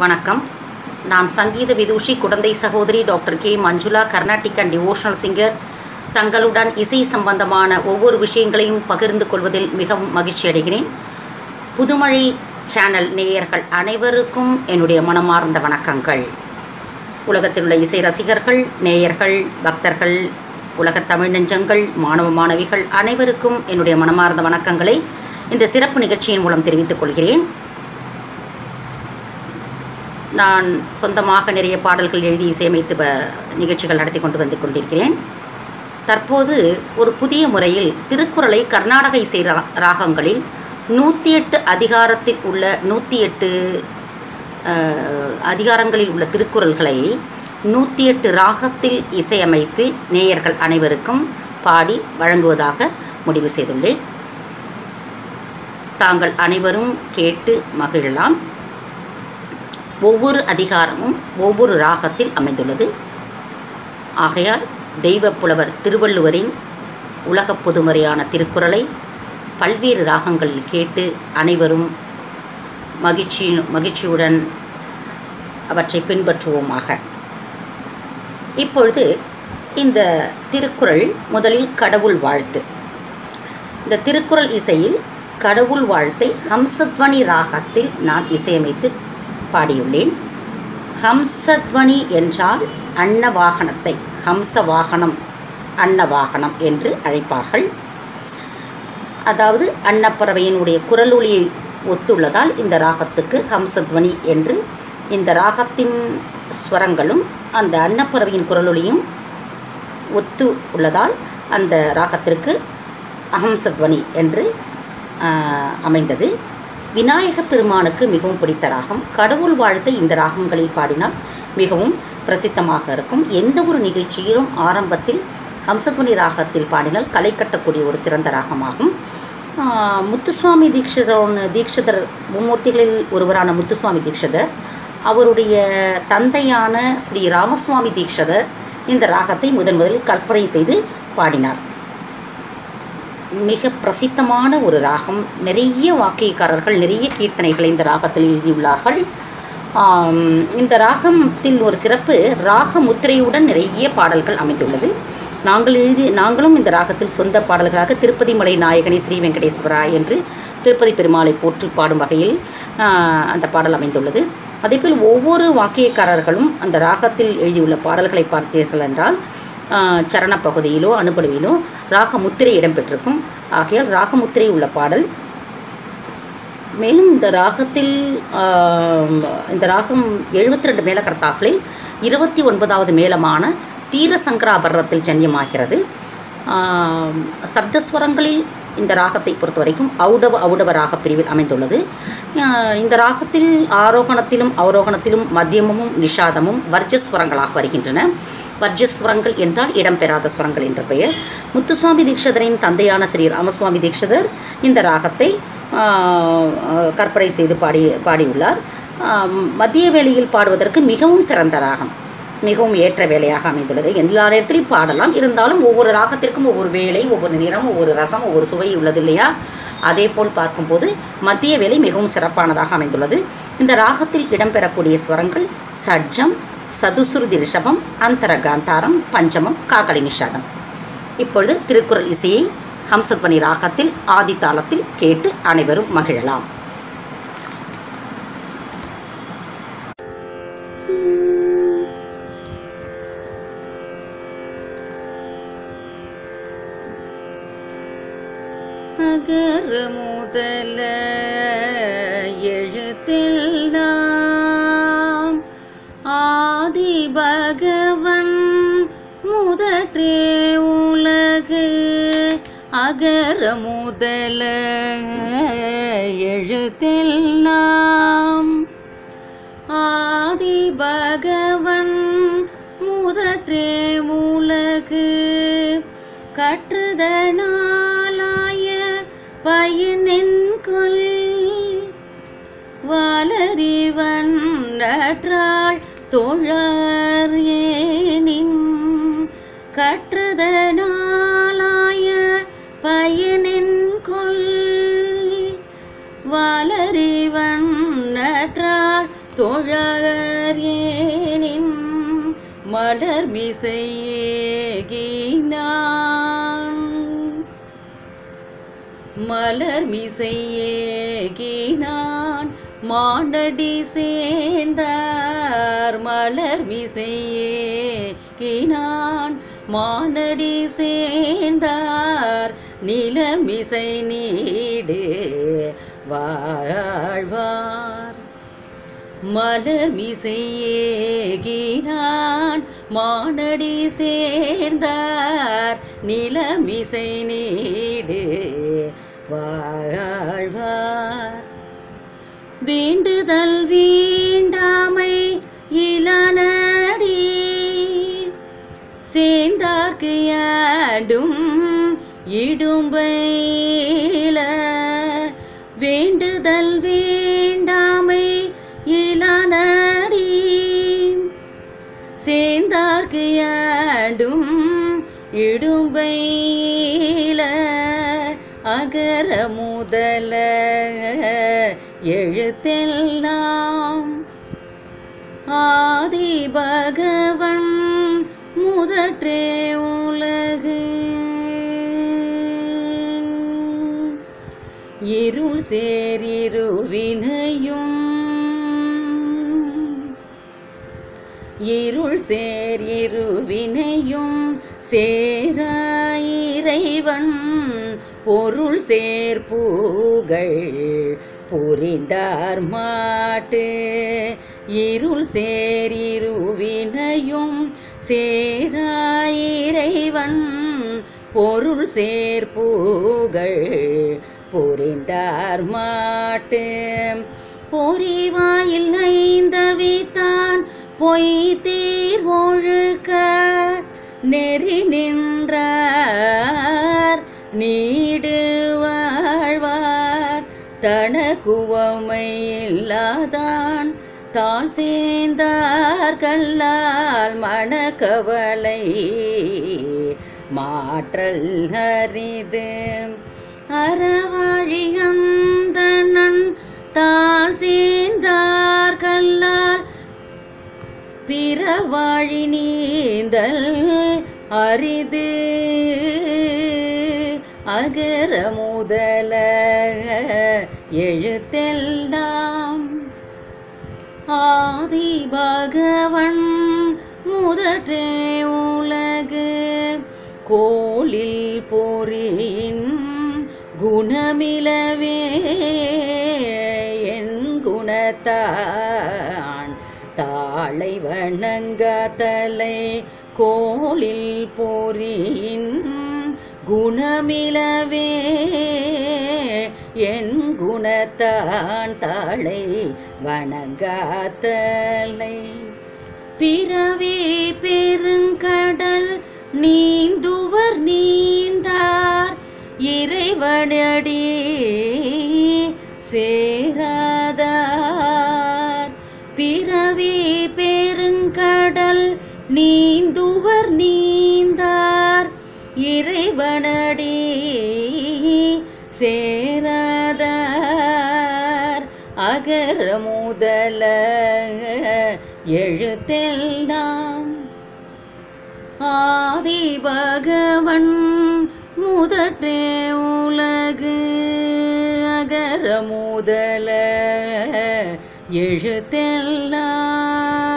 வணக்கம் நான் சங்கீத விதூஷி குடந்தை சகோதரி doctor K Manjula Carnatic and devotional singer தங்களுடன் இசை சம்பந்தமான ஒவ்வொரு விஷயங்களையும் பகிர்ந்து கொள்வதில் மிகவும் மகிழ்ச்சி அடைகிறேன் புதுமழை சேனல் நேயர்கள் அனைவருக்கும் என்னுடைய மனமார்ந்த வணக்கங்கள் உலகத்தில் உள்ள இசை ரசிகர்கள் நேயர்கள் பக்தர்கள் உலகத் தமிழ் நெஞ்சங்கள் மாணவ மாணவிகள் அனைவருக்கும் என்னுடைய மனமார்ந்த வணக்கங்களை இந்த சிறப்பு நிகழ்ச்சியின் மூலம் தெரிவித்துக் கொள்கிறேன் நான் சொந்தமாக நிறைய பாடல்கள் எழுதி இசையமைத்து ப நிகழ்ச்சிகள் நடத்தி கொண்டு வந்து கொண்டிருக்கிறேன் தற்போது ஒரு புதிய முறையில் திருக்குறளை கர்நாடக இசை ரா ராகங்களில் நூற்றி எட்டு அதிகாரத்தில் உள்ள நூற்றி எட்டு அஹ், அதிகாரங்களில் உள்ள திருக்குறள்களை நூற்றி எட்டு ராகத்தில் இசையமைத்து நேயர்கள் அனைவருக்கும் பாடி வழங்குவதாக முடிவு செய்துள்ளேன் தாங்கள் அனைவரும் கேட்டு மகிழலாம் ஒவ்வொரு அதிகாரமும் ஒவ்வொரு ராகத்தில் அமைந்துள்ளது ஆகையால் தெய்வப் புலவர் திருவள்ளுவரின் உலகப் பொதுமறையான திருக்குறளை பல்வேறு ராகங்களில் கேட்டு அனைவரும் மகிழ்ச்சி மகிழ்ச்சியுடன் அவற்றை பின்பற்றுவோமாக இப்பொழுது இந்த திருக்குறள் முதலில் கடவுள் வாழ்த்து இந்த திருக்குறள் இசையில் கடவுள் வாழ்த்தை ஹம்சத்வனி ராகத்தில் நான் இசையமைத்து பாடியுள்ளேன் ஹம்சத்வனி என்றால் அன்னவாகனத்தை ஹம்ச வாகனம் அன்னவாகனம் என்று அழைப்பார்கள் அதாவது அன்னப்பறவையினுடைய குரலொலியை ஒத்துள்ளதால் இந்த ராகத்துக்கு ஹம்சத்வனி என்று இந்த ராகத்தின் ஸ்வரங்களும் அந்த அன்னப்பறவையின் குரலொலியும் ஒத்து உள்ளதால் அந்த ராகத்திற்கு அஹம்சத்வனி என்று ஆஹ், அமைந்தது விநாயக பெருமானுக்கு மிகவும் பிடித்த ராகம் கடவுள் வாழ்த்தை இந்த ராகங்களில் பாடினால் மிகவும் பிரசித்தமாக இருக்கும் எந்த ஒரு நிகழ்ச்சியிலும் ஆரம்பத்தில் ஹம்சத்வனி ராகத்தில் பாடினால் களை கட்டக்கூடிய ஒரு சிறந்த ராகமாகும் ஆஹ், முத்துசுவாமி தீட்சிதர் தீட்சிதர் மும்மூர்த்திகளில் ஒருவரான முத்துசுவாமி தீட்சிதர் அவருடைய தந்தையான ஸ்ரீ ராமசுவாமி தீட்சிதர் இந்த ராகத்தை முதன் முதலில் கற்பனை செய்து பாடினார் மிக பிரசித்தமான ஒரு ராகம் நிறைய வாக்கியக்காரர்கள் நிறைய கீர்த்தனைகளை இந்த ராகத்தில் எழுதியுள்ளார்கள் ஆம், இந்த ராகத்தில் ஒரு சிறப்பு ராக முத்திரையுடன் நிறைய பாடல்கள் அமைந்துள்ளது நாங்கள் எழுதி நாங்களும் இந்த ராகத்தில் சொந்த பாடல்களாக திருப்பதி மலை நாயகனே ஸ்ரீ வெங்கடேஸ்வரா என்று திருப்பதி பெருமாளை போற்றி பாடும் வகையில் ஆ, அந்த பாடல் அமைந்துள்ளது அதேபோல் ஒவ்வொரு வாக்கியக்காரர்களும் அந்த ராகத்தில் எழுதியுள்ள பாடல்களை பார்த்தீர்கள் என்றால் ஆஹ், சரண பகுதியிலோ அனுபடுவிலோ ராக முத்திரை இடம்பெற்றிருக்கும் ஆகையால் ராகமுத்திரை உள்ள பாடல் மேலும் இந்த ராகத்தில் ஆம், இந்த ராகம் எழுபத்தி ரெண்டு மேலக்கர்த்தாக்களில் இருபத்தி ஒன்பதாவது மேலமான தீரசங்கராபரணத்தில் ஜன்யமாகிறது ஆம், சப்தஸ்வரங்களில் இந்த ராகத்தை பொறுத்த வரைக்கும் ஔடவ ஔடவ ராக பிரிவில் அமைந்துள்ளது ஆஹ், இந்த ராகத்தில் ஆரோகணத்திலும் அவரோகணத்திலும் மத்தியமமும் நிஷாதமும் வர்ஜஸ்வரங்களாக வருகின்றன வர்ஜஸ்வரங்கள் என்றால் இடம்பெறாத ஸ்வரங்கள் என்ற பெயர் முத்துசுவாமி தீட்சிதரின் தந்தையான ஸ்ரீ ராமசுவாமி தீட்சிதர் இந்த ராகத்தை ஆஹ், ஆஹ், கற்பனை செய்து பாடி பாடியுள்ளார் ஆம், மத்திய வேளையில் பாடுவதற்கு மிகவும் சிறந்த ராகம் மிகவும் ஏற்ற வேலையாக அமைந்துள்ளது எல்லா நேரத்திலையும் பாடலாம் இருந்தாலும் ஒவ்வொரு ராகத்திற்கும் ஒவ்வொரு வேலை ஒவ்வொரு நிறம் ஒவ்வொரு ரசம் ஒவ்வொரு சுவை உள்ளது இல்லையா அதே போல் பார்க்கும்போது மத்திய வேலை மிகவும் சிறப்பானதாக அமைந்துள்ளது இந்த ராகத்தில் இடம்பெறக்கூடிய ஸ்வரங்கள் சட்ஜம் சதுசுருதி ரிஷபம் அந்தர காந்தாரம் பஞ்சமம் காகலி நிஷாதம் இப்பொழுது திருக்குறள் இசையை ஹம்சத்வனி ராகத்தில் ஆதி தாளத்தில் கேட்டு அனைவரும் மகிழலாம் அகர முதல எழுத்தெல்லாம் ஆதி பகவன் முதற்றே உலகு அகர முதல எழுத்தெல்லாம் ஆதி பகவன் முதற்றே உலகு கற்றுதனாலாய பயனின் கொல் வளரிவன் நற்றாள் தொழர் ஏனின் கற்றுதனாலாய பயனின் கொல் வளரிவன் நற்றாள் தொழர் ஏனின் மலர் மிசையேகினான் மலர் மிசையேகினான் மாண்டடி சேர்ந்தார் மலர் மிசையேகினான் மானடி சேர்ந்தார் நிலமிசை நீடு வாழ்வார் மலர் மிசையேகினான் மானடி சேர்ந்தார் நிலமிசை நீடு வாழ்வார் வேண்டுதல் வீண்டாமை இளநடி சேர்ந்தார்க்கு யாடும் இடும்பையில வேண்டுதல் வேண்டாமை இளநடி சேர்ந்தார்க்கு யாடும் இடும்பையில அகர முதல எழுத்தெல்லாம் ஆதி பகவன் முதற்றே உலகு இருள் சேரிருவினையும் இருள் சேரிருவினையும் சேராயிரைவன் பொருள் சேர்ப்பூகள் புரிந்தார் மாட்டு இருள் சேரிருவினையும் சேராயிரைவன் பொருள் சேர்ப்பூகள் புரிந்தார் மாட்டு பொறிவாயில் ஐந்தவித்தான் பொய் தீர் ஒழுக்க நெறி நின்றார் நீடு வாழ்வார் தனக்குவமை இல்லாதான் தான் சேர்ந்தார் கல்லால் மனக்கவலை மாற்றல் அரிது அறவாழியந்தனன் தான் சேர்ந்தார் கல்லால் பிறவாழி நீந்தல் அரிது அகர முதல எழுத்தெல்லாம் ஆதி பகவன் முதற்றே உலகு கோலில் பொறின் குணமிலவே என் குணத்தான் தாளை வணங்காதலை கோலில் பொறின் குணமிலவே என் குணத்தான் தாளை வணங்காதலை பிறவி பெருங்கடல் நீந்துவர் நீந்தார் இறைவனடி சேராதார் பிறவி பெருங்கடல் நீந்துவர் நீந்தார் இறைவனடி சேராதார் அகர முதல எழுத்தெல்லாம் ஆதி பகவன் முதற்றே உலகு அகர முதல எழுத்தெல்லாம்